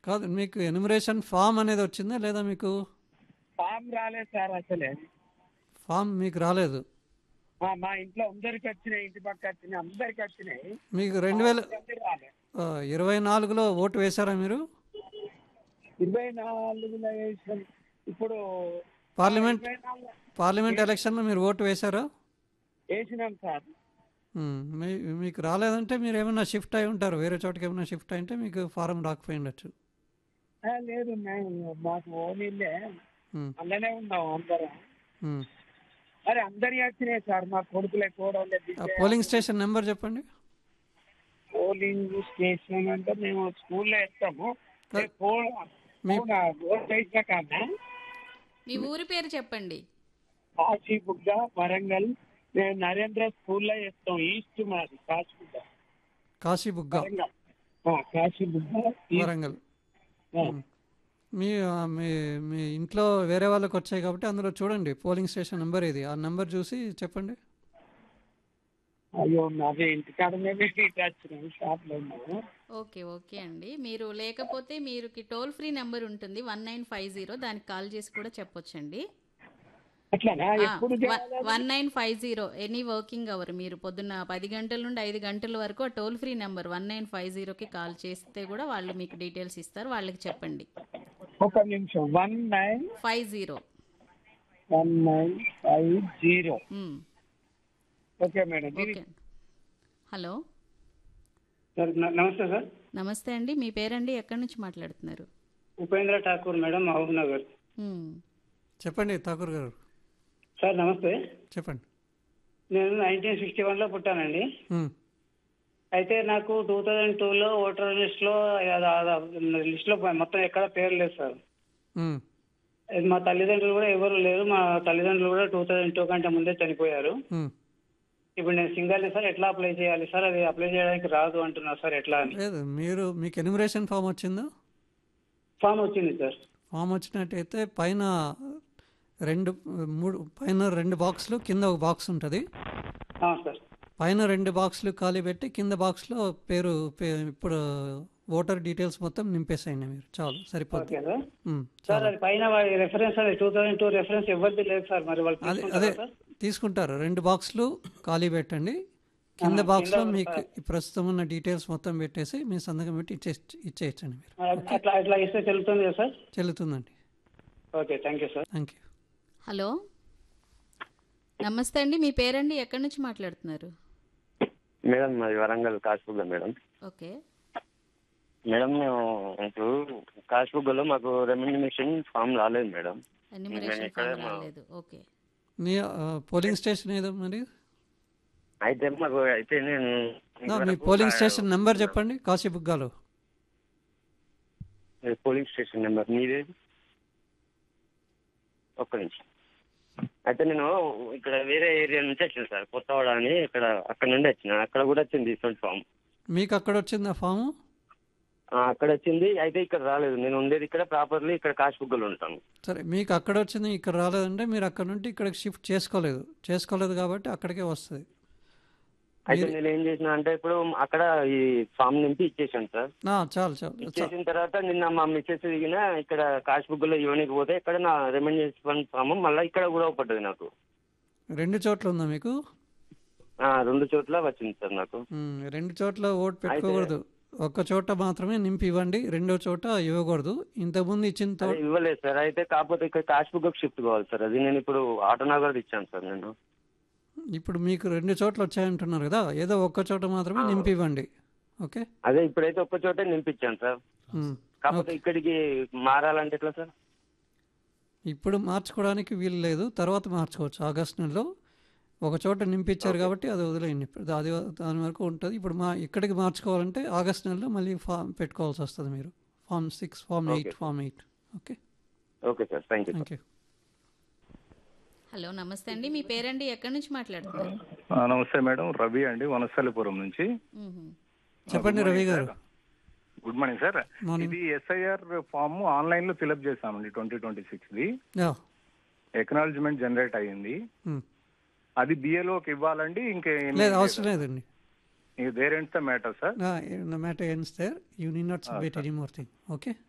కాదు మీకు enumeration form అనేది వచ్చిందా లేదా మీకు ఫామ్ రాలేదు సార్ అసలే ఫామ్ మీకు రాలేదు ఆ, మా ఇంట్లో అందరికి వచ్చినాయి ఇంటి పక్క వచ్చినాయి అందరికి వచ్చినాయి మీకు రెండు వేల అందరికీ రాలేదు ఆ, ఇరవై నాలుగులో ఓటు వేశారా మీరు ఇరవై నాలుగులో వేసినాం ఇప్పుడు పార్లమెంట్ ఇరవై నాలుగు పార్లమెంట్ ఎలక్షన్లో మీరు ఓటు వేశారా వేసినాం సార్ ఉమ్, మీ మీకు రాలేదంటే మీరు ఏమైనా షిఫ్ట్ అయి ఉంటారు వేరే చోటకి ఏమైనా షిఫ్ట్ అయింటే మీకు ఫారం రాకపోయి ఉండొచ్చు ఆ, లేదు మేము మాకు ఓన్ ఇల్లే ఉమ్, అందులోనే ఉన్నాం అందరం ఉమ్. మరి అందరి వచ్చినాయి సార్ మా కొడుకులే కోడలే ఆ పోలింగ్ స్టేషన్ నెంబర్ చెప్పండి పోలింగ్ స్టేషన్ అంటే మేము స్కూల్లో వేస్తాము ఏ పో- మీ- అవునా? ఓటు వేసిన కాదా మీ ఊరి పేరు చెప్పండి కాశీబుగ్గ వరంగల్ మేము నరేంద్ర స్కూల్లో వేస్తాం ఈస్ట్ మాది కాశీబుగ్గ కాశీబుగ్గ వరంగల్ ఆ, కాశీబుగ్గ ఈస్ట్. వరంగల్ ఆ, మీ ఆ, మీ మీ ఇంట్లో వేరే వాళ్ళకి వచ్చాయి కాబట్టి అందులో చూడండి పోలింగ్ స్టేషన్ నెంబర్ ఇది ఆ నెంబర్ చూసి చెప్పండి అయ్యో నాది ఇంటికాడ మేము ఇటు వచ్చినాం షాప్ లో ఉన్నాము ఓకే ఓకే అండి మీరు లేకపోతే మీరు టోల్ ఫ్రీ నెంబర్ ఉంటుంది వన్ నైన్ ఫైవ్ జీరో దానికి కాల్ చేసి కూడా చెప్పొచ్చండి అట్లానా ఎప్పుడు చేయాలి? One nine five zero any working hour మీరు పొద్దున్న పది గంటల నుండి ఐదు గంటల వరకు ఆ toll free number one nine five జీరోకి కాల్ చేస్తే కూడా వాళ్ళు మీకు డీటెయిల్స్ ఇస్తారు వాళ్ళకి చెప్పండి ఒక నిమిషం one nine five zero one nine five zero okay madam ఇది- ఓకే హలో సార్ న- నమస్తే సార్ నమస్తే అండి మీ పేరండి ఎక్కడి నుంచి మాట్లాడుతున్నారు ఉపేంద్ర ఠాకూర్ మేడం మహబూబ్ నగర్ మ్మ్. చెప్పండి ఠాకూర్ గారు సార్ నమస్తే చెప్పండి నేను నైన్టీన్ సిక్స్టీ వన్లో పుట్టానండి ఉమ్, అయితే నాకు టూ థౌజండ్ టూలో ఓటర్ లిస్ట్లో లిస్ట్లో మొత్తం ఎక్కడ పేరు లేదు సార్ ఉమ్, అది మా తల్లిదండ్రులు కూడా ఎవరు లేరు మా తల్లిదండ్రులు కూడా టూ థౌజండ్ టూ కంటే ముందే చనిపోయారు ఉమ్. ఇప్పుడు నేను సింగల్ సార్ ఎట్లా అప్లై చేయాలి సార్ అది అప్లై చేయడానికి రాదు అంటున్నారు సార్ ఎట్లా అని లేదు మీరు మీకు ఎన్యుమరేషన్ ఫామ్ వచ్చిందా ఫామ్ వచ్చింది సార్ ఫామ్ వచ్చినట్టయితే పైన రెండు మూడు పైన రెండు బాక్సులు కింద ఒక బాక్స్ ఉంటుంది అవును సార్ పైన రెండు బాక్సులు ఖాళీ పెట్టి కింద బాక్స్లో పేరు పే- ఇప్పుడు ఓటర్ డీటెయిల్స్ మొత్తం నింపేసేయండి మీరు చాలు సరిపోతుంది ఓకే సార్ ఉమ్, సార్ చాలు అది పైన రెఫరెన్స్ అది టూ థౌజండ్ టూ రెఫరెన్స్ ఎవరిది లేదు సార్ మరి వాళ్ళు అదే తీసుకుంటారా అదే సార్ తీసుకుంటారు రెండు బాక్సులు ఖాళీ పెట్టండి కింద బాక్స్లో మీకు ఈ ప్రస్తుతం ఉన్న డీటెయిల్స్ మొత్తం పెట్టేసి మీ సంతకం పెట్టి ఇచ్చే ఇచ్చేయచ్చండి మీరు అట్లా అట్లా ఇస్తే తెలుస్తుంది కదా సార్ చెల్లుతుందండి okay thank you sir thank you hello నమస్తే అండి మీ పేరండి ఎక్కడి నుంచి మాట్లాడుతున్నారు మేడం మాది Warangal Kashibugga madam okay madam మేము ఇప్పుడు కాశ్బుగ్గలో మాకు రెమ్యూనిషన్ ఫామ్ రాలేదు మేడం ఎన్యూమరేషన్ ఇక్కడే ఫామ్ మా- రాలేదు ఓకే మీ ఆ, పోలింగ్ స్టేషన్ ఏదో మరి అయితే మాకు అయితే నేను నా, మీ ఇంతవరకు పోలింగ్ కా- స్టేషన్ నెంబర్ చెప్పండి కాశీబుగ్గాలో ఏ పోలింగ్ స్టేషన్ నెంబర్ మీదేది ఒక్క నిమిషం అయితే నేను ఇక్కడ వేరే ఏరియా నుంచి వచ్చిన సార్ కొత్తవాడ అని ఇక్కడ అక్కడ నుండి వచ్చిన అక్కడ కూడా వచ్చింది ఇటువంటి ఫామ్ మీకు అక్కడ వచ్చిందా ఫాము అక్కడ వచ్చింది అయితే ఇక్కడ రాలేదు నేను ఉండేది ఇక్కడ ప్రాపర్లీ ఇక్కడ కాశ్బుగ్గలో ఉంటాను సరే మీకు అక్కడ వచ్చింది ఇక్కడ రాలేదంటే మీరు అక్కడ నుండి ఇక్కడికి షిఫ్ట్ చేసుకోలేదు చేసుకోలేదు కాబట్టి అక్కడికే వస్తుంది అయితే నేను ఏం చేసిన అంటే ఇప్పుడు అక్కడ ఈ ఫామ్ నింపి ఇచ్చేసాను సార్ నా, చాలు చాలు చాలు. ఇచ్చేసిన తర్వాత నిన్న మా మిస్సెస్ దిగిన ఇక్కడ కాష్ బుక్ లో ఇవ్వడానికి పోతే ఇక్కడ నా రెమెండేషన్ ఫామ్ మళ్ళీ ఇక్కడ కూడా పడ్డది నాకు రెండు చోట్ల ఉందా మీకు ఆ, రెండు చోట్ల వచ్చింది సార్ నాకు ఉమ్, రెండు చోట్ల ఓటు పెట్టుకోకూడదు ఒక్క చోట మాత్రమే నింపి ఇవ్వండి రెండో చోట ఇవ్వకూడదు ఇంతకుముందు ఇచ్చిన తో అది ఇవ్వలేదు సార్ అయితే కాకపోతే ఇక్కడ కాష్ బుక్ షిఫ్ట్ కావాలి సార్ అది నేను ఇప్పుడు ఆటోనగర్ ఇచ్చాను సార్ నేను ఇప్పుడు మీకు రెండు చోట్ల వచ్చాయంటున్నారు కదా ఏదో ఒక్క చోట మాత్రమే నింపి ఇవ్వండి ఓకే అదే ఇప్పుడైతే ఒక్క చోటే నింపించాను సార్ ఉమ్. కాకపోతే ఇక్కడికి మారాలంటే ఎట్లా సార్ ఇప్పుడు మార్చుకోవడానికి వీలు లేదు తర్వాత మార్చుకోవచ్చు ఆగస్ట్ నెలలో ఒక చోట నింపించారు కాబట్టి అది వదిలేయండి ఇప్పుడు అది దాని వరకు ఉంటుంది ఇప్పుడు మా ఇక్కడికి మార్చుకోవాలంటే ఆగస్ట్ నెలలో మళ్ళీ ఫామ్ పెట్టుకోవాల్సి వస్తుంది మీరు form six form eight form eight okay okay sir thank you thank you hello నమస్తే అండి మీ పేరండి ఎక్కడి నుంచి మాట్లాడుతున్నారు ఆ, నమస్తే మేడం రవి అండి వనస్థలిపురం నుంచి మ్మ్. చెప్పండి రవి గారు గుడ్ మార్నింగ్ సార్ మార్నింగ్ ఇది ఎస్ఐఆర్ ఫామ్ ఆన్లైన్ లో ఫిల్అప్ చేసామండి twenty twenty six the yeah acknowledgement generate అయ్యింది అది బిఏలోకి ఇవ్వాలండి ఇంకే లేదు అవసరం లేదండి there ends the matter sir no matter ends there you need not submit any more thing okay